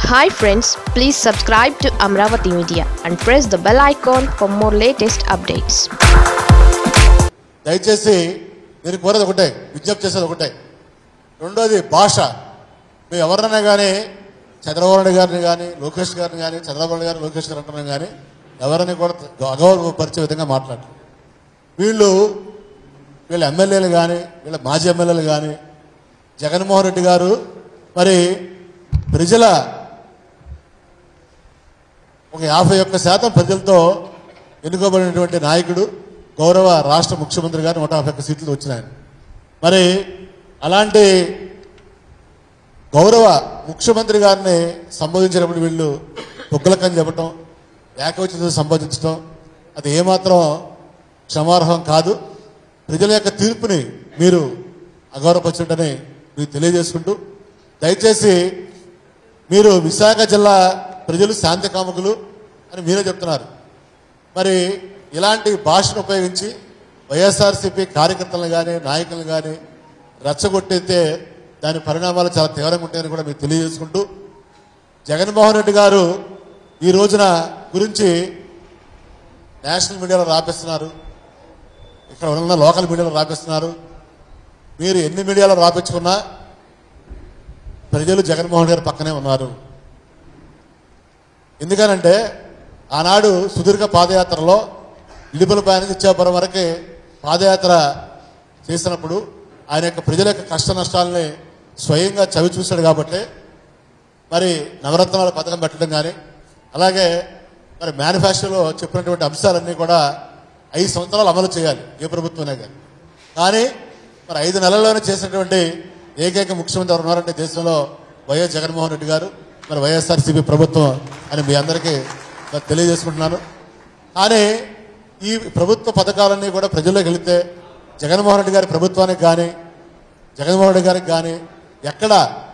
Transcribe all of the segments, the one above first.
Hi friends please subscribe to Amaravati media and press the bell icon for more latest updates దయచేసి నేను కోరేది ఒకటే విజ్ఞప్తి చేసేది ఒకటే రెండోది భాష మేము ఎవరినైనా కానీ చంద్రబాబు నాయుడు గారిని కానీ లోకేష్ గారిని కానీ చంద్రబాబు నాయుడు గారిని లోకేష్ గారు అంటున్నాం కానీ ఎవరిని కూడా అగౌరవపరిచే విధంగా మాట్లాడరు వీళ్ళు వీళ్ళ ఎమ్మెల్యేలు కానీ వీళ్ళ మాజీ ఎమ్మెల్యేలు కానీ జగన్మోహన్ రెడ్డి గారు మరి ప్రజల ఒక యాభై ఒక్క శాతం ప్రజలతో ఎన్నుకోబడినటువంటి నాయకుడు గౌరవ రాష్ట్ర ముఖ్యమంత్రి గారు నూట యాభై ఒక్క సీట్లు వచ్చినాయి మరి అలాంటి గౌరవ ముఖ్యమంత్రి గారిని సంబోధించినప్పుడు వీళ్ళు పొగ్గులకని చెప్పటం ఏకవచనంతో సంబోధించడం అది ఏమాత్రం క్షమార్హం కాదు ప్రజల యొక్క తీర్పుని మీరు అగౌరవపరచుంటని మీకు తెలియజేసుకుంటూ దయచేసి మీరు విశాఖ జిల్లా ప్రజలు శాంతి కాముకులు అని మీరే చెప్తున్నారు మరి ఇలాంటి భాషను ఉపయోగించి వైఎస్ఆర్సీపీ కార్యకర్తలను కానీ నాయకులను కానీ రెచ్చగొట్టితే దాని పరిణామాలు చాలా తీవ్రంగా ఉంటాయని కూడా మీకు తెలియజేసుకుంటూ జగన్మోహన్ రెడ్డి గారు ఈ రోజున గురించి నేషనల్ మీడియాలో రాపిస్తున్నారు ఇక్కడ ఉన్న లోకల్ మీడియాలో రాపిస్తున్నారు మీరు ఎన్ని మీడియాలో రాపించుకున్నా ప్రజలు జగన్మోహన్ గారి పక్కనే ఉన్నారు ఎందుకనంటే ఆనాడు సుదీర్ఘ పాదయాత్రలో ఇడుపులపై నుంచి ఇచ్చాపురం వరకు పాదయాత్ర చేసినప్పుడు ఆయన యొక్క ప్రజల యొక్క కష్ట నష్టాలని స్వయంగా చవి చూశాడు కాబట్టి మరి నవరత్నాల పథకం పెట్టడం కానీ అలాగే మరి మేనిఫెస్టోలో చెప్పినటువంటి అంశాలన్నీ కూడా ఐదు సంవత్సరాలు అమలు చేయాలి ఏ ప్రభుత్వమే కానీ కానీ మరి ఐదు నెలల్లోనే చేసినటువంటి ఏకైక ముఖ్యమంత్రి ఎవరు ఉన్నారంటే దేశంలో వైఎస్ జగన్మోహన్ రెడ్డి గారు మరి వైఎస్ఆర్సీపీ ప్రభుత్వం అని మీ అందరికీ మరి తెలియజేసుకుంటున్నాను కానీ ఈ ప్రభుత్వ పథకాలన్నీ కూడా ప్రజల్లోకి వెళితే జగన్మోహన్ రెడ్డి గారి ప్రభుత్వానికి కానీ జగన్మోహన్ రెడ్డి గారికి కానీ ఎక్కడ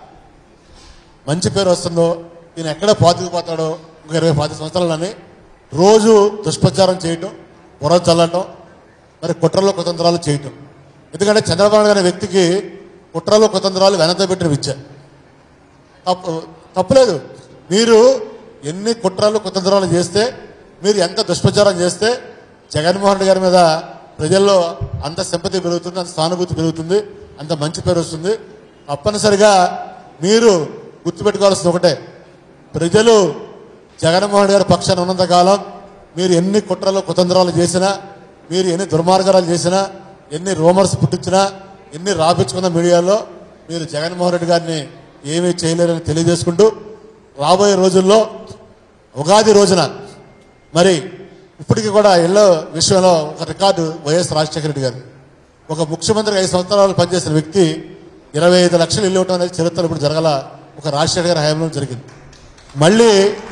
మంచి పేరు వస్తుందో ఈయన ఎక్కడ పాతుకుపోతాడో ఇంకో ఇరవై పాతి సంవత్సరాలని రోజు దుష్ప్రచారం చేయటం బుర్ర చల్లటం మరి కుట్రలో కుతంత్రాలు చేయటం ఎందుకంటే చంద్రబాబు నాయుడు అనే వ్యక్తికి కుట్రలో కుతంత్రాలు వెనక పెట్టిన విద్య తప్పు తప్పులేదు మీరు ఎన్ని కుట్రలు కుతంత్రాలు చేస్తే మీరు ఎంత దుష్ప్రచారం చేస్తే జగన్మోహన్ రెడ్డి గారి మీద ప్రజల్లో అంత సింపతి పెరుగుతుంది అంత సానుభూతి పెరుగుతుంది అంత మంచి పేరు వస్తుంది తప్పనిసరిగా మీరు గుర్తుపెట్టుకోవాల్సింది ఒకటే ప్రజలు జగన్మోహన్ రెడ్డి గారి పక్షాన ఉన్నంత కాలం మీరు ఎన్ని కుట్రలు కుతంత్రాలు చేసినా మీరు ఎన్ని దుర్మార్గాలు చేసినా ఎన్ని రూమర్స్ పుట్టించినా ఎన్ని రాపించుకున్న మీడియాలో మీరు జగన్మోహన్ రెడ్డి గారిని ఏమీ చేయలేరని తెలియజేసుకుంటూ రాబోయే రోజుల్లో ఉగాది రోజున మరి ఇప్పటికీ కూడా ఇళ్ళ విషయంలో ఒక రికార్డు వైఎస్ రాజశేఖర రెడ్డి గారు ఒక ముఖ్యమంత్రి ఐదు సంవత్సరాలు పనిచేసిన వ్యక్తి ఇరవై ఐదు లక్షలు ఇల్లు ఇవ్వడం అనేది చరిత్రలో ఇప్పుడు జరగల ఒక రాజశేఖర గారి హయాంలో జరిగింది మళ్ళీ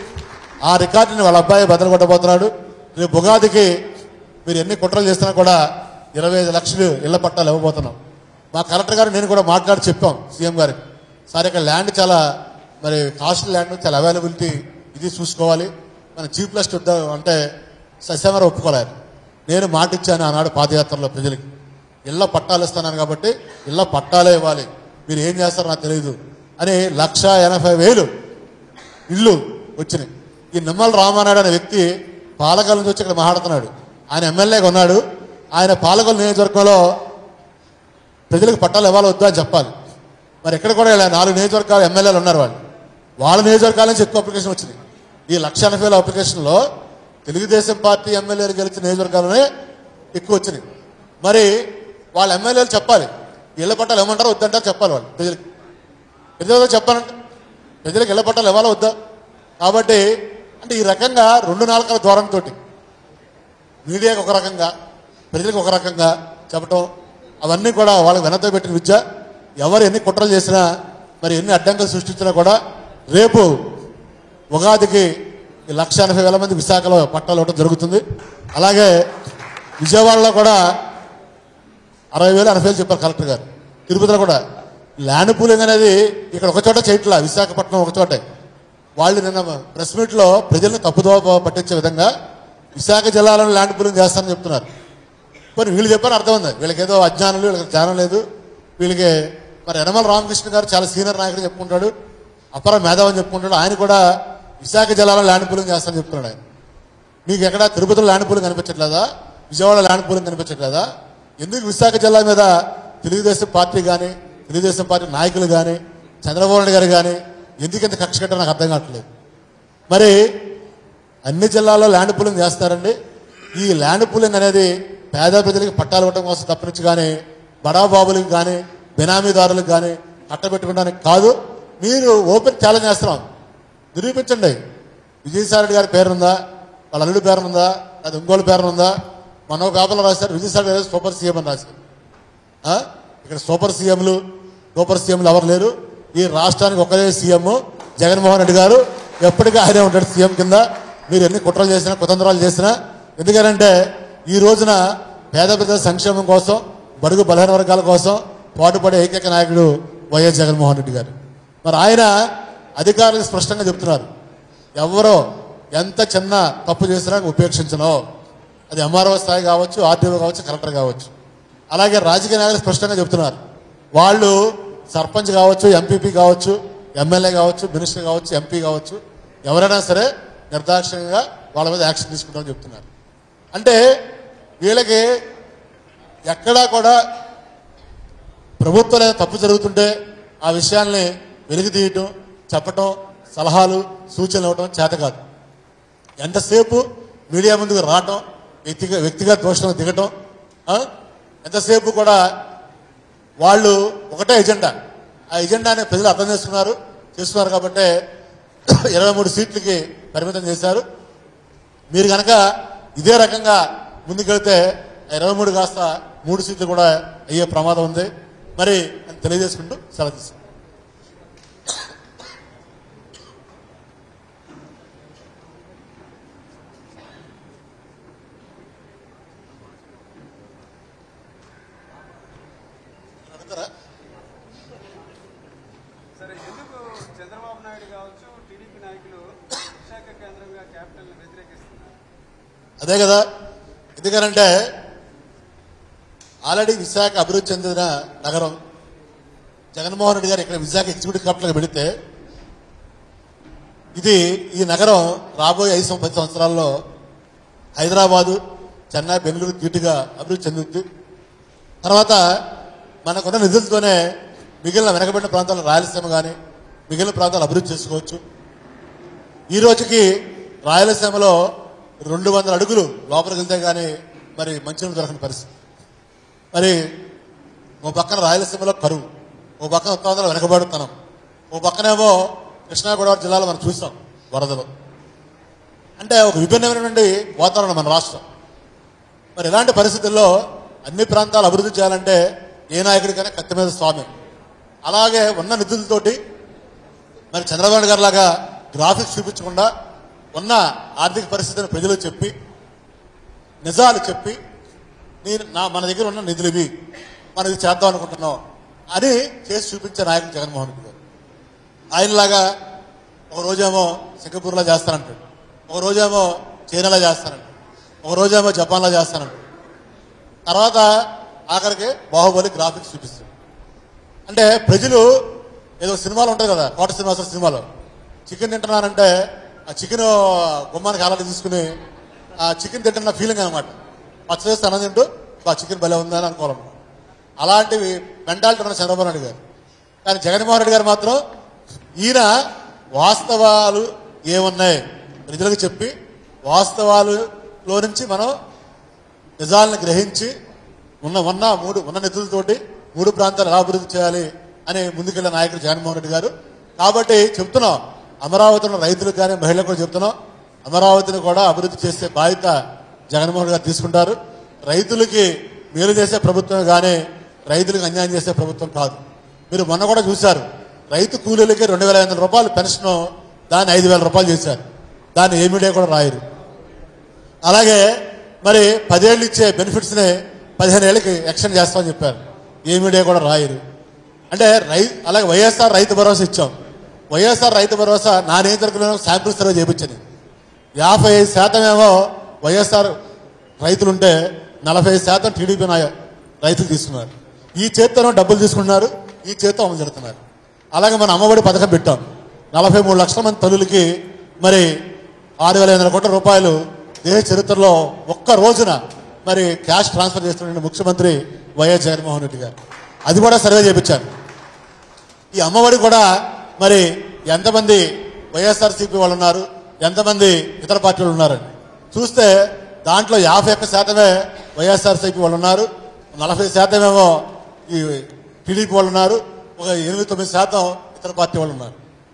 ఆ రికార్డుని వాళ్ళ అబ్బాయి బదలు కొట్టబోతున్నాడు రేపు ఉగాదికి మీరు ఎన్ని కుట్రలు చేసినా కూడా ఇరవై ఐదు లక్షలు ఇళ్ల పట్టాలు ఇవ్వబోతున్నాం మా కలెక్టర్ గారు నేను కూడా మాట్లాడి చెప్పాం సీఎం గారికి సార్ ఇక్కడ ల్యాండ్ చాలా మరి కాస్ట్లీ ల్యాండ్ చాలా అవైలబిలిటీ ఇది చూసుకోవాలి మన చీఫ్ లెస్ట్ వద్దాం అంటే సస్యమర ఒప్పుకోలేదు నేను మాట ఇచ్చాను ఆనాడు పాదయాత్రలో ప్రజలకి ఇళ్ల పట్టాలు ఇస్తున్నాను కాబట్టి ఇళ్ల పట్టాలే ఇవ్వాలి మీరు ఏం చేస్తారో నాకు తెలియదు అని లక్ష ఎనభై వేలు ఇల్లు వచ్చినాయి ఈ నిమ్మల రామానాయుడు అనే వ్యక్తి పాలకొల నుంచి వచ్చి ఇక్కడ మాట్లాడుతున్నాడు ఆయన ఎమ్మెల్యేగా ఉన్నాడు ఆయన పాలకొల నియోజకవర్గంలో ప్రజలకు పట్టాలు ఇవ్వాలి వద్దా అని చెప్పాలి మరి ఎక్కడ కూడా ఇలా నాలుగు నియోజకవర్గాలు ఎమ్మెల్యేలు ఉన్నారు వాళ్ళు వాళ్ళ నియోజకవర్గాల నుంచి ఎక్కువ అప్లికేషన్ వచ్చింది ఈ లక్ష ఎనభై వేల అప్లికేషన్లో తెలుగుదేశం పార్టీ ఎమ్మెల్యేలు గెలిచిన నియోజకవర్గాలనే ఎక్కువ వచ్చినాయి మరి వాళ్ళ ఎమ్మెల్యేలు చెప్పాలి ఇళ్ల పట్టాలు ఏమంటారో వద్దంటారు చెప్పాలి వాళ్ళు ప్రజలకి ప్రజలతో చెప్పాలంటే ప్రజలకు ఇళ్ల పట్టాలు ఇవ్వాలా వద్దా కాబట్టి అంటే ఈ రకంగా రెండు నాలుకల ద్వారంతో మీడియాకి ఒక రకంగా ప్రజలకు ఒక రకంగా చెప్పటం అవన్నీ కూడా వాళ్ళకి వెనతో పెట్టిన విద్య ఎవరు ఎన్ని కుట్రలు చేసినా మరి ఎన్ని అడ్డంకులు సృష్టించినా కూడా రేపు ఉగాదికి ఈ లక్ష ఎనభై వేల మంది విశాఖలో పట్టాలు ఇవ్వడం జరుగుతుంది అలాగే విజయవాడలో కూడా అరవై వేలు ఎనభై వేలు చెప్పారు కలెక్టర్ గారు తిరుపతిలో కూడా ల్యాండ్ పూలింగ్ అనేది ఇక్కడ ఒక చోట చేయట్లా విశాఖపట్నం ఒక చోటే వాళ్ళు నిన్న ప్రెస్ మీట్లో ప్రజల్ని తప్పుదోవ పట్టించే విధంగా విశాఖ జిల్లాలో ల్యాండ్ పూలింగ్ చేస్తారని చెప్తున్నారు మరి వీళ్ళు చెప్పారు అర్థం ఉంది వీళ్ళకి ఏదో అజ్ఞానం వీళ్ళకి జ్ఞానం లేదు వీళ్ళకి మరి యనమల రామకృష్ణ గారు చాలా సీనియర్ నాయకుడు చెప్పుకుంటాడు అపర మేధావని చెప్పుకుంటాడు ఆయన కూడా విశాఖ జిల్లాలో ల్యాండ్ పూలింగ్ చేస్తానని చెప్తున్నాడు ఆయన మీకు ఎక్కడ తిరుపతిలో ల్యాండ్ పూలింగ్ కనిపించట్లేదా విజయవాడ ల్యాండ్ పూలింగ్ కనిపించట్లేదా ఎందుకు విశాఖ జిల్లా మీద తెలుగుదేశం పార్టీ కానీ తెలుగుదేశం పార్టీ నాయకులు కానీ చంద్రబాబు నాయుడు గారు కానీ ఎందుకు ఇంత కక్ష కట్టారో నాకు అర్థం కావట్లేదు మరి అన్ని జిల్లాల్లో ల్యాండ్ పూలింగ్ చేస్తారండి ఈ ల్యాండ్ పూలింగ్ అనేది పేద ప్రజలకు పట్టాలు ఇవ్వడం కోసం తప్పించి కానీ బడాబాబులకు కానీ బినామీదారులకు కానీ కట్టబెట్టుకోవడానికి కాదు మీరు ఓపెన్ ఛాలెంజ్ చేస్తున్నాం నిరూపించండి విజయసాయి రెడ్డి గారి పేరుందా వాళ్ళ అల్లుడి పేరునుందా అది ఇంకోళ్ళ పేరునుందా మన కాపలో రాశారు విజయసాయి రెడ్డి గారు సూపర్ సీఎం అని రాశారు ఆ? ఇక్కడ సూపర్ సీఎంలు సూపర్ సీఎంలు ఎవరు లేరు ఈ రాష్ట్రానికి ఒకరే సీఎం జగన్మోహన్ రెడ్డి గారు ఎప్పటికీ ఆయనే ఉంటాడు సీఎం కింద మీరు ఎన్ని కుట్రలు చేసినా కుతంత్రాలు చేసినా ఎందుకంటే ఈ రోజున పేద ప్రజల సంక్షేమం కోసం బడుగు బలహీన వర్గాల కోసం పాటుపడే ఏకైక నాయకుడు వైఎస్ జగన్మోహన్ రెడ్డి గారు మరి ఆయన అధికారులకు స్పష్టంగా చెప్తున్నారు ఎవరో ఎంత చిన్న తప్పు చేసినా ఉపేక్షించనో అది ఎంఆర్ఓ స్థాయి కావచ్చు ఆర్టీఓ కావచ్చు కలెక్టర్ కావచ్చు అలాగే రాజకీయ నాయకులు స్పష్టంగా చెప్తున్నారు వాళ్ళు సర్పంచ్ కావచ్చు ఎంపీపీ కావచ్చు ఎమ్మెల్యే కావచ్చు మినిస్టర్ కావచ్చు ఎంపీ కావచ్చు ఎవరైనా సరే నిర్దాక్షిణ్యంగా వాళ్ళ మీద యాక్షన్ తీసుకుంటామని చెప్తున్నారు అంటే వీళ్ళకి ఎక్కడా కూడా ప్రభుత్వం ఏదైనా తప్పు జరుగుతుంటే ఆ విషయాల్ని వెలికి తీయటం చెప్పటం సలహాలు సూచనలు ఇవ్వటం చేత కాదు ఎంతసేపు మీడియా ముందుకు రావటం వ్యక్తిగత వ్యక్తిగత దోషణలు దిగటం ఆ? ఎంతసేపు కూడా వాళ్ళు ఒకటే ఎజెండా ఆ ఎజెండాని ప్రజలు అర్థం చేసుకున్నారు చేస్తున్నారు కాబట్టి ఇరవై మూడు సీట్లకి పరిమితం చేశారు మీరు కనుక ఇదే రకంగా ముందుకెళ్తే ఇరవై మూడు కాస్త మూడు సీట్లు కూడా అయ్యే ప్రమాదం ఉంది మరి అని తెలియజేసుకుంటూ సెలవు తీసుకుంటాం అడుగుతారా? సరే ఎందుకు చంద్రబాబు నాయుడు కావచ్చు టీడీపీ నాయకులు విశాఖ కేంద్రంగా క్యాపిటల్ వ్యతిరేకిస్తున్నారు అదే కదా ఎందుకనంటే ఆల్రెడీ విశాఖ అభివృద్ధి చెందిన నగరం జగన్మోహన్ రెడ్డి గారు ఇక్కడ విశాఖ ఎగ్జిక్యూటివ్ క్యాపిటల్గా పెడితే ఇది ఈ నగరం రాబోయే ఐదు సం- పది సంవత్సరాల్లో హైదరాబాదు చెన్నై బెంగళూరు తీటుగా అభివృద్ధి చెందుతుంది తర్వాత మనకున్న నిధులతోనే మిగిలిన వెనకబడిన ప్రాంతాల రాయలసీమ కానీ మిగిలిన ప్రాంతాలు అభివృద్ధి చేసుకోవచ్చు ఈ రోజుకి రాయలసీమలో రెండు వందల అడుగులు లోపలికి వెళ్తే కానీ మరి మంచినీళ్ళు దొరకని పరిస్థితి మరి ఓ పక్కన రాయలసీమలో కరువు ఓ పక్కన ఉత్తరాంధ్రలో వెనకబడుతున్నాం ఓ పక్కనేమో కృష్ణా గోదావరి జిల్లాలో మనం చూసాం వరదలు అంటే ఒక విభిన్నమైనటువంటి వాతావరణం మన రాష్ట్రం మరి ఇలాంటి పరిస్థితుల్లో అన్ని ప్రాంతాలు అభివృద్ధి చేయాలంటే ఏ నాయకుడికైనా కత్తి మీద స్వామి అలాగే ఉన్న నిధులతోటి మరి చంద్రబాబు నాయుడు గారి లాగా గ్రాఫిక్స్ చూపించకుండా ఉన్న ఆర్థిక పరిస్థితిని ప్రజలకు చెప్పి నిజాలు చెప్పి నేను నా మన దగ్గర ఉన్న నిధులు ఇవి మనం ఇది చేద్దాం అనుకుంటున్నాం అని చేసి చూపించే నాయకుడు జగన్మోహన్ రెడ్డి గారు ఆయనలాగా ఒక రోజేమో సింగపూర్లో చేస్తానంటాడు ఒక రోజేమో చైనాలో చేస్తానంటాడు ఒక రోజేమో జపాన్లో చేస్తానంటాడు తర్వాత ఆఖరికి బాహుబలి గ్రాఫిక్స్ చూపిస్తాడు అంటే ప్రజలు ఏదో సినిమాలు ఉంటాయి కదా కోట శ్రీనివాస సినిమాలో చికెన్ తింటున్నారంటే ఆ చికెన్ గుమ్మానికి అలాంటి తీసుకుని ఆ చికెన్ తింటున్న ఫీలింగ్ అనమాట పచ్చ చేస్తే అన్నం తింటూ బా చికెన్ భలే ఉందని అనుకోవాలన్నమాట అలాంటివి మెంటాలిటీ ఉన్న చంద్రబాబు నాయుడు గారు కానీ జగన్మోహన్ రెడ్డి గారు మాత్రం ఈయన వాస్తవాలు ఏమున్నాయి ప్రజలకు చెప్పి వాస్తవాలులో నుంచి మనం నిజాలను గ్రహించి ఉన్న ఉన్న మూడు ఉన్న నిధులతోటి మూడు ప్రాంతాలు ఎలా అభివృద్ధి చేయాలి అని ముందుకెళ్ళిన నాయకుడు జగన్మోహన్ రెడ్డి గారు కాబట్టి చెప్తున్నాం అమరావతిలో రైతులకు కానీ మహిళలకు కూడా చెప్తున్నాం అమరావతిని కూడా అభివృద్ధి చేసే బాధ్యత జగన్మోహన్ రెడ్డి గారు తీసుకుంటారు రైతులకి మేలు చేసే ప్రభుత్వం కానీ రైతులకు అన్యాయం చేసే ప్రభుత్వం కాదు మీరు మొన్న కూడా చూశారు రైతు కూలీలకి రెండు వేల ఐదు వందల రూపాయలు పెన్షన్ దాన్ని ఐదు వేల రూపాయలు చేశారు దాన్ని ఏ మీడియా కూడా రాయరు అలాగే మరి పదేళ్ళు ఇచ్చే బెనిఫిట్స్ని పదిహేను ఏళ్ళకి ఎక్స్టెండ్ చేస్తామని చెప్పారు ఏ మీడియా కూడా రాయరు అంటే రై అలాగే వైఎస్ఆర్ రైతు భరోసా ఇచ్చాం వైఎస్ఆర్ రైతు భరోసా నా నియంత్రణలో శాంపుల్ సర్వే చేయించింది యాభై ఐదు శాతం ఏమో వైఎస్ఆర్ రైతులుంటే నలభై ఐదు శాతం టీడీపీ నాయ రైతులు తీసుకున్నారు ఈ చేత్తోనో డబ్బులు తీసుకున్నారు ఈ చేత్తో అమలు జరుగుతున్నారు అలాగే మనం అమ్మఒడి పథకం పెట్టాం నలభై మూడు లక్షల మంది తల్లులకి మరి ఆరు వేల ఐదు వందల కోట్ల రూపాయలు దేశ చరిత్రలో ఒక్క రోజున మరి క్యాష్ ట్రాన్స్ఫర్ చేస్తున్న ముఖ్యమంత్రి వైఎస్ జగన్మోహన్ రెడ్డి గారు అది కూడా సర్వే చేయించారు ఈ అమ్మఒడి కూడా మరి ఎంతమంది వైఎస్ఆర్సీపీ వాళ్ళు ఉన్నారు ఎంతమంది ఇతర పార్టీలు ఉన్నారండి చూస్తే దాంట్లో యాభై ఒక్క శాతమే వైఎస్ఆర్సీపీ వాళ్ళు ఉన్నారు నలభై శాతమేమో ఈ టీడీపీ వాళ్ళు ఉన్నారు ఒక ఎనిమిది తొమ్మిది శాతం ఇతర పార్టీ వాళ్ళు ఉన్నారు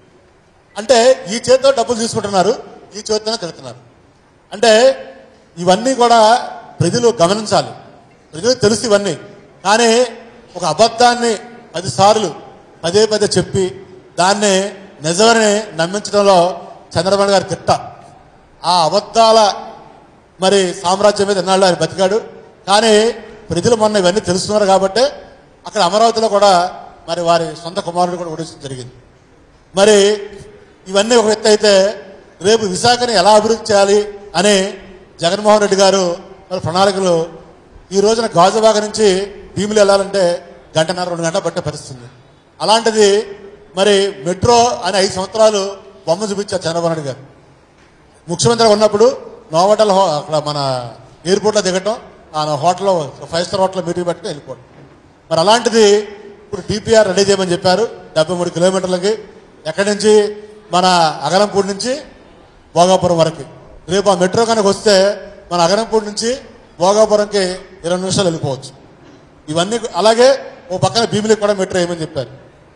అంటే ఈ చేతితో డబ్బులు తీసుకుంటున్నారు ఈ చేతితోనే తిడుతున్నారు అంటే ఇవన్నీ కూడా ప్రజలు గమనించాలి ప్రజలకు తెలుసు ఇవన్నీ కానీ ఒక అబద్ధాన్ని పదిసార్లు పదే పదే చెప్పి దాన్ని నిజమని నమ్మించడంలో చంద్రబాబు గారి తిట్ట ఆ అబద్ధాల మరి సామ్రాజ్యం మీద ఎన్నాళ్ళు ఆయన బతికాడు కానీ ప్రజలు మొన్న ఇవన్నీ తెలుస్తున్నారు కాబట్టి అక్కడ అమరావతిలో కూడా మరి వారి సొంత కుమారుడు కూడా ఓడించడం జరిగింది మరి ఇవన్నీ ఒక ఎత్తు అయితే రేపు విశాఖని ఎలా అభివృద్ధి చేయాలి అని జగన్మోహన్ రెడ్డి గారు మరి ప్రణాళికలు ఈ రోజున గాజుబాగ నుంచి భీములు వెళ్ళాలంటే గంటన్నర రెండు గంటల పట్టే పరిస్థితి ఉంది. అలాంటిది మరి మెట్రో అని ఐదు సంవత్సరాలు బొమ్మ చూపించారు చంద్రబాబు నాయుడు గారు ముఖ్యమంత్రి ఉన్నప్పుడు నోవటల్ హో- అక్కడ మన ఎయిర్పోర్ట్లో దిగటం ఆ హోటల్లో ఫైవ్ స్టార్ హోటల్లో మీటింగ్ పెట్టుకుని వెళ్ళిపోవడం మరి అలాంటిది ఇప్పుడు డిపిఆర్ రెడీ చేయమని చెప్పారు డెబ్బై మూడు కిలోమీటర్లకి ఎక్కడి నుంచి మన అగరంపూడి నుంచి భోగాపురం వరకు రేపు ఆ మెట్రో కనుక వస్తే మన అగరంపూడి నుంచి భోగాపురంకి ఇరవై నిమిషాలు వెళ్ళిపోవచ్చు ఇవన్నీ అలాగే ఓ పక్కన భీమిలికి కూడా మెట్రో వేయమని చెప్పారు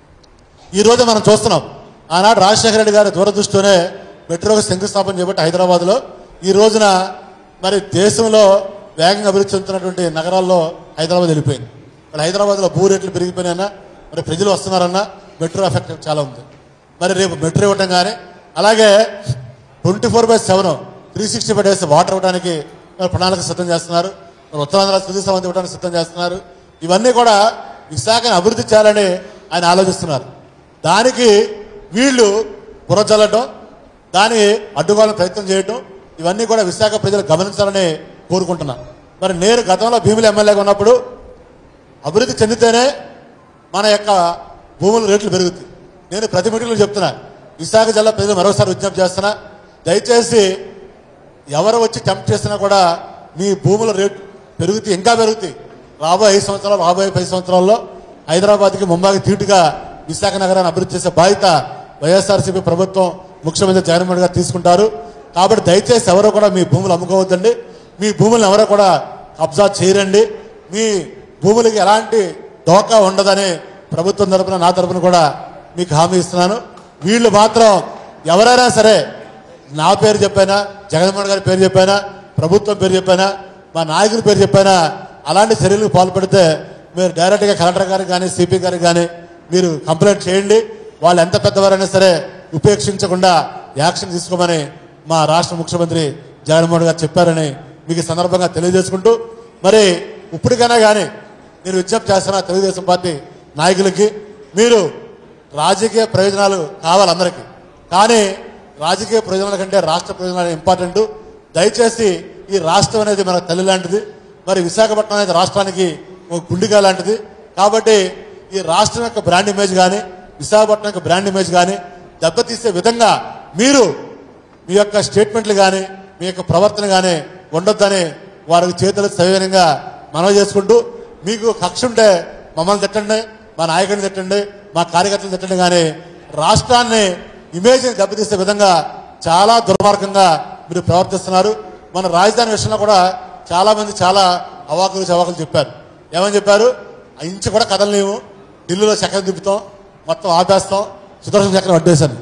ఈ రోజు మనం చూస్తున్నాం ఆనాడు రాజశేఖర రెడ్డి గారి దూరదృష్టితోనే మెట్రోకి శంకుస్థాపన చేపట్టి హైదరాబాద్లో ఈ రోజున మరి దేశంలో వేగంగా అభివృద్ధి చెందుతున్నటువంటి నగరాల్లో హైదరాబాద్ వెళ్ళిపోయింది మరి హైదరాబాద్లో భూ రేట్లు పెరిగిపోయినా మరి ప్రజలు వస్తున్నారన్నా మెట్రో ఎఫెక్ట్ చాలా ఉంది మరి రేపు మెట్రో ఇవ్వటం కానీ అలాగే twenty four by seven three sixty five days water ఇవ్వడానికి మరి ప్రణాళిక సిద్ధం చేస్తున్నారు మరి ఉత్తరాంధ్ర తుది సమంతి ఇవ్వడానికి సిద్ధం చేస్తున్నారు ఇవన్నీ కూడా విశాఖను అభివృద్ధి చేయాలని ఆయన ఆలోచిస్తున్నారు దానికి వీళ్ళు బుర్రజల్లటం దాన్ని అడ్డుకోవాలని ప్రయత్నం చేయటం ఇవన్నీ కూడా విశాఖ ప్రజలు గమనించాలని కోరుకుంటున్నా మరి నేను గతంలో భీముల ఎమ్మెల్యేగా ఉన్నప్పుడు అభివృద్ధి చెందితేనే మన యొక్క భూముల రేట్లు పెరుగుతాయి నేను ప్రతి మీటింగ్లో చెప్తున్నా విశాఖ జిల్లా ప్రజలు మరోసారి విజ్ఞప్తి చేస్తున్నా దయచేసి ఎవరు వచ్చి టెంప్ట్ చేసినా కూడా మీ భూముల రేటు పెరుగుతాయి ఇంకా పెరుగుతాయి రాబోయే ఐదు సంవత్సరాలు రాబోయే పది సంవత్సరాల్లో హైదరాబాద్కి ముంబాకి తీటుగా విశాఖ నగరాన్ని అభివృద్ధి చేసే బాధ్యత వైఎస్ఆర్సీపీ ప్రభుత్వం ముఖ్యమంత్రి జగన్మోహన్ గారు తీసుకుంటారు కాబట్టి దయచేసి ఎవరు కూడా మీ భూములు అమ్ముకోవద్దండి మీ భూములను ఎవరు కూడా కబ్జా చేయరండి మీ భూములకి ఎలాంటి డోకా ఉండదని ప్రభుత్వం తరపున నా తరపున కూడా మీకు హామీ ఇస్తున్నాను వీళ్ళు మాత్రం ఎవరైనా సరే నా పేరు చెప్పానా జగన్మోహన్ గారి పేరు చెప్పానా ప్రభుత్వం పేరు చెప్పానా మా నాయకుల పేరు చెప్పానా అలాంటి చర్యలకు పాల్పడితే మీరు డైరెక్ట్గా కలెక్టర్ గారికి కానీ సిపి గారికి కానీ మీరు కంప్లైంట్ చేయండి వాళ్ళు ఎంత పెద్దవారైనా సరే ఉపేక్షించకుండా యాక్షన్ తీసుకోమని మా రాష్ట్ర ముఖ్యమంత్రి జగన్మోహన్ గారు చెప్పారని మీకు ఈ సందర్భంగా తెలియజేసుకుంటూ మరి ఇప్పటికైనా కానీ నేను విజ్ఞప్తి చేస్తున్నా తెలుగుదేశం పార్టీ నాయకులకి మీరు రాజకీయ ప్రయోజనాలు కావాలి అందరికీ కానీ రాజకీయ ప్రయోజనాల కంటే రాష్ట్ర ప్రయోజనాలు ఇంపార్టెంట్ దయచేసి ఈ రాష్ట్రం అనేది మన తల్లి లాంటిది మరి విశాఖపట్నం అనేది రాష్ట్రానికి ఒక గుండిగా లాంటిది కాబట్టి ఈ రాష్ట్రం యొక్క బ్రాండ్ ఇమేజ్ కానీ విశాఖపట్నం యొక్క బ్రాండ్ ఇమేజ్ కానీ దెబ్బతీసే విధంగా మీరు మీ యొక్క స్టేట్మెంట్లు కానీ మీ యొక్క ప్రవర్తన కానీ ఉండొద్దని వారికి చేతులు సవినయంగా మనవి చేసుకుంటూ మీకు కక్ష ఉంటే మమ్మల్ని తిట్టండి మా నాయకుడిని తిట్టండి మా కార్యకర్తలు తిట్టండి కానీ రాష్ట్రాన్ని ఇమేజ్ని దెబ్బతీసే విధంగా చాలా దుర్మార్గంగా మీరు ప్రవర్తిస్తున్నారు మన రాజధాని విషయంలో కూడా చాలా మంది చాలా అవాకులు చవాకులు చెప్పారు ఏమని చెప్పారు ఆ ఇంచు కూడా కదలలేము ఢిల్లీలో చక్రం తిప్పుతాం మొత్తం ఆపేస్తాం సుదర్శన చక్రం అడ్డేశాను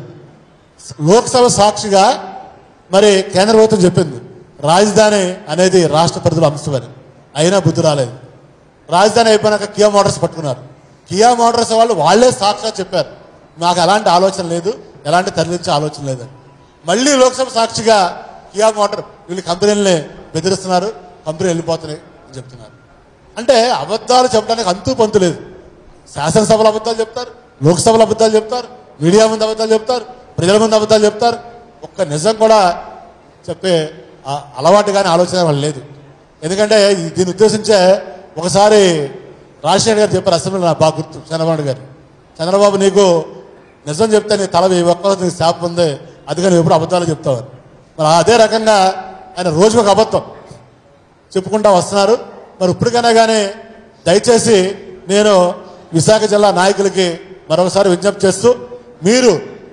లోక్సభ సాక్షిగా మరి కేంద్ర ప్రభుత్వం చెప్పింది రాజధాని అనేది రాష్ట్ర పరిధిలో అంశమని అయినా బుద్ధి రాలేదు రాజధాని అయిపోయినాక కియా మోటార్స్ పట్టుకున్నారు కియా మోటార్స్ వాళ్ళు వాళ్ళే సాక్షిగా చెప్పారు మాకు ఎలాంటి ఆలోచన లేదు ఎలాంటి తరలించే ఆలోచన లేదని మళ్ళీ లోక్సభ సాక్షిగా కియా మోటార్ వీళ్ళు కంపెనీలని బెదిరిస్తున్నారు కంపెనీ వెళ్ళిపోతున్నాయి అని చెప్తున్నారు అంటే అబద్ధాలు చెప్పడానికి అంతూ పంతు లేదు శాసనసభలో అబద్ధాలు చెప్తారు లోక్సభలో అబద్ధాలు చెప్తారు మీడియా ముందు అబద్ధాలు చెప్తారు ప్రజల ముందు అబద్ధాలు చెప్తారు ఒక్క నిజం కూడా చెప్పే ఆ అలవాటు కానీ ఆలోచన వాళ్ళు లేదు ఎందుకంటే ఈ- దీన్ని ఉద్దేశించే ఒకసారి రాజశేఖర్ గారు చెప్పారు అసెంబ్లీలో నాకు బాగా గుర్తు చంద్రబాబు నాయుడు గారు చంద్రబాబు నీకు నిజం చెప్తే నీ తల వెయ్యి ఒక్క నీకు శాపం ఉంది అది కానీ ఎప్పుడు అబద్ధాలు చెప్తావు మరి అదే రకంగా ఆయన రోజుకు ఒక అబద్ధం చెప్పుకుంటా వస్తున్నారు మరి ఇప్పటికైనా కానీ దయచేసి నేను విశాఖ జిల్లా నాయకులకి మరొకసారి విజ్ఞప్తి చేస్తూ మీరు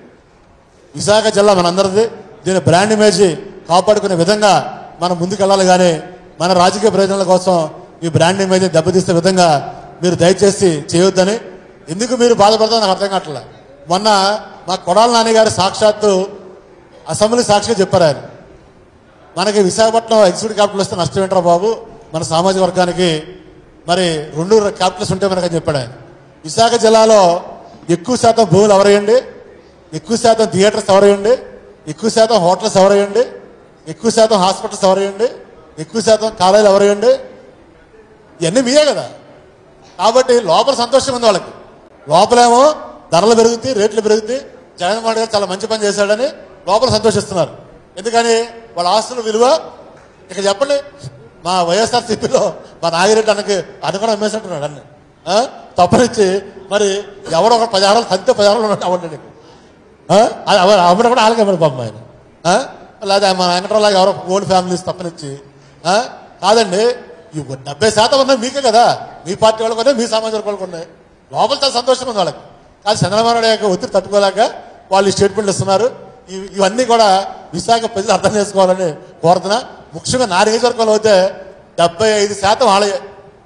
విశాఖ జిల్లా మనందరిది దీని బ్రాండ్ ఇమేజ్ కాపాడుకునే విధంగా మనం ముందుకెళ్ళాలి కానీ మన రాజకీయ ప్రయోజనాల కోసం ఈ బ్రాండ్ ఇమేజ్ దెబ్బతీసే విధంగా మీరు దయచేసి చేయొద్దని ఎందుకు మీరు బాధపడతారో నాకు అర్థం కావట్లే మొన్న మా కొడాల నాని గారు సాక్షాత్తు అసెంబ్లీ సాక్షిగా చెప్పారు ఆయన మనకి విశాఖపట్నం ఎగ్జిక్యూటివ్ క్యాపిటల్ వస్తే నష్టం ఏంట్రా బాబు మన సామాజిక వర్గానికి మరి రెండు క్యాపిటల్స్ ఉంటే మనకు అని చెప్పాడు ఆయన విశాఖ జిల్లాలో ఎక్కువ శాతం భూములు ఎవరేయండి ఎక్కువ శాతం థియేటర్స్ ఎవరేయండి ఎక్కువ శాతం హోటల్స్ ఎవరేయండి ఎక్కువ శాతం హాస్పిటల్స్ ఎవరేయండి ఎక్కువ శాతం కాలేజీలు ఎవరేయండి ఇవన్నీ మీయే కదా కాబట్టి లోపల సంతోషం ఉంది వాళ్ళకి లోపలేమో ధరలు పెరుగుతాయి రేట్లు పెరుగుతాయి జగన్మోహన్ గారు చాలా మంచి పని చేశాడని లోపల సంతోషిస్తున్నారు ఎందుకని వాళ్ళ ఆస్తుల విలువ ఇక చెప్పండి మా వైఎస్ఆర్ సిపిలో మా నాగిరెడ్డి అన్నకి అన్న కూడా అమ్మేసినట్టున్నాడు అన్ని ఆ? తప్పనిచ్చి మరి ఎవడో ఒక పదహారు అంతే పదహారు ఉన్నట్టు అవ్వండి నీకు ఆ? అది అవ- అమ్మడం కూడా వాళ్ళకే మరి పాపం ఆయన ఆ? లేదా మా వెంకటరావు ఎవరో ఓల్డ్ ఫ్యామిలీస్ తప్పనిచ్చి ఆ? కాదండి ఈ డెబ్బై శాతం ఉన్నాయి మీకే కదా మీ పార్టీ వాళ్ళకు ఉన్నాయి మీ సామాజిక వాళ్ళకు ఉన్నాయి లోపల చాలా సంతోషం ఉంది వాళ్ళకి కానీ చంద్రబాబు నాయుడు యొక్క ఒత్తిడి తట్టుకోలేక వాళ్ళు ఈ స్టేట్మెంట్లు ఇస్తున్నారు ఇవి- ఇవన్నీ కూడా విశాఖ ప్రజలు అర్థం చేసుకోవాలని కోరుతున్నా ముఖ్యంగా నా నియోజకవర్గంలో అయితే డెబ్బై ఐదు శాతం వాళ్ళే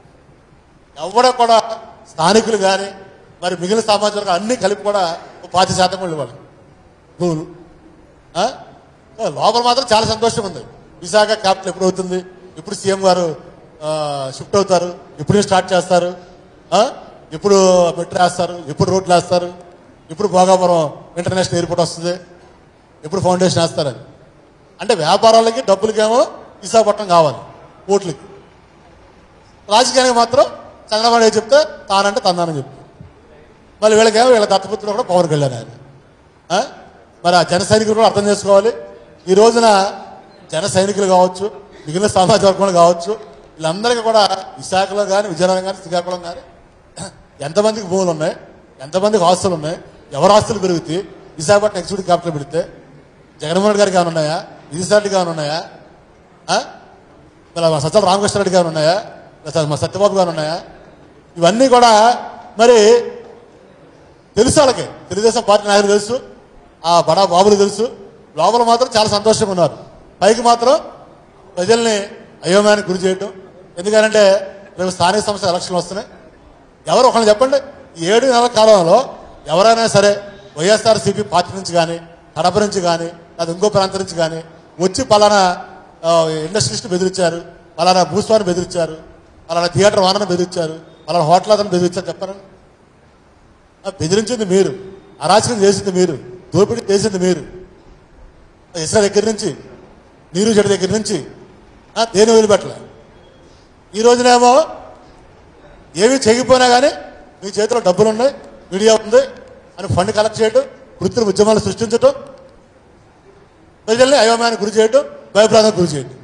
ఎవడో కూడా స్థానికులు కానీ మరి మిగిలిన సామాజిక వర్గం అన్ని కలిపి కూడా ఓ పాతి శాతం కూడా ఇవ్వాలి భూములు ఆ? లోపల మాత్రం చాలా సంతోషం ఉంది విశాఖ క్యాపిటల్ ఎప్పుడు అవుతుంది ఎప్పుడు సీఎం గారు ఆ, షిఫ్ట్ అవుతారు ఎప్పుడు స్టార్ట్ చేస్తారు ఆ? ఎప్పుడు మెట్రో వేస్తారు ఎప్పుడు రోడ్లు వేస్తారు ఎప్పుడు భోగాపురం ఇంటర్నేషనల్ ఎయిర్పోర్ట్ వస్తుంది ఎప్పుడు ఫౌండేషన్ వేస్తారని అంటే వ్యాపారాలకి డబ్బులకేమో విశాఖపట్నం కావాలి ఓట్లకి రాజకీయానికి మాత్రం చంద్రబాబు నాయుడు చెప్తే తానంటే తందానని చెప్తారు మళ్ళీ వీళ్ళకేమో వీళ్ళ దత్తపుత్రులు కూడా పవన్ కళ్యాణ్ ఆయన ఆ? మరి ఆ జన సైనికులు కూడా అర్థం చేసుకోవాలి ఈ రోజున జన సైనికులు కావచ్చు మిగిలిన సామాజిక వర్గంలో కావచ్చు వీళ్ళందరికీ కూడా విశాఖలో కానీ విజయనగరం కానీ శ్రీకాకుళం కానీ ఎంతమందికి భూములు ఉన్నాయి ఎంతమందికి ఆస్తులు ఉన్నాయి ఎవరు ఆస్తులు పెరుగుతాయి విశాఖపట్నం ఎగ్జిక్యూటివ్ క్యాపిటల్ పెడితే జగన్మోహన్ రెడ్డి గారికి ఏమైనా ఉన్నాయా విజయసాయి గారు ఉన్నాయా ఆ? మరి మా సత్యాల రామకృష్ణారెడ్డి గారు ఉన్నాయా లేదా మా సత్యబాబు గారు ఉన్నాయా ఇవన్నీ కూడా మరి తెలుసు వాళ్ళకి తెలుగుదేశం పార్టీ నాయకులు తెలుసు ఆ బడా బాబులు తెలుసు లోపల మాత్రం చాలా సంతోషంగా ఉన్నారు పైకి మాత్రం ప్రజల్ని అయోమయానికి గురి చేయటం ఎందుకంటే రేపు స్థానిక సంస్థ ఎలక్షన్లు వస్తున్నాయి ఎవరు ఒకళ్ళు చెప్పండి ఈ ఏడు నెలల కాలంలో ఎవరైనా సరే వైఎస్ఆర్సీపీ పార్టీ నుంచి కానీ కడప నుంచి కానీ లేదా ఇంకో ప్రాంతం నుంచి కానీ వచ్చి పలానా ఆ, ఇండస్ట్రియలిస్ట్ బెదిరించారు పలానా భూస్వామిని బెదిరించారు పలానా థియేటర్ వానని బెదిరించారు పలానా హోటల్ అతను బెదిరించారు చెప్పారండి ఆ బెదిరించింది మీరు అరాచకం చేసింది మీరు దోపిడీ చేసింది మీరు ఇస్రా దగ్గర నుంచి నీరు చెడు దగ్గర నుంచి ఆ, దేని వదిలిపెట్టలే ఈ రోజునేమో ఏమీ చేయకపోయినా కానీ మీ చేతిలో డబ్బులు ఉన్నాయి మీడియా ఉంది అని ఫండ్ కలెక్ట్ చేయడం వృత్తుల ఉద్యమాలు సృష్టించడం ప్రజల్ని అయోమయానికి గురి చేయడం భయప్రాంతానికి గురి చేయడం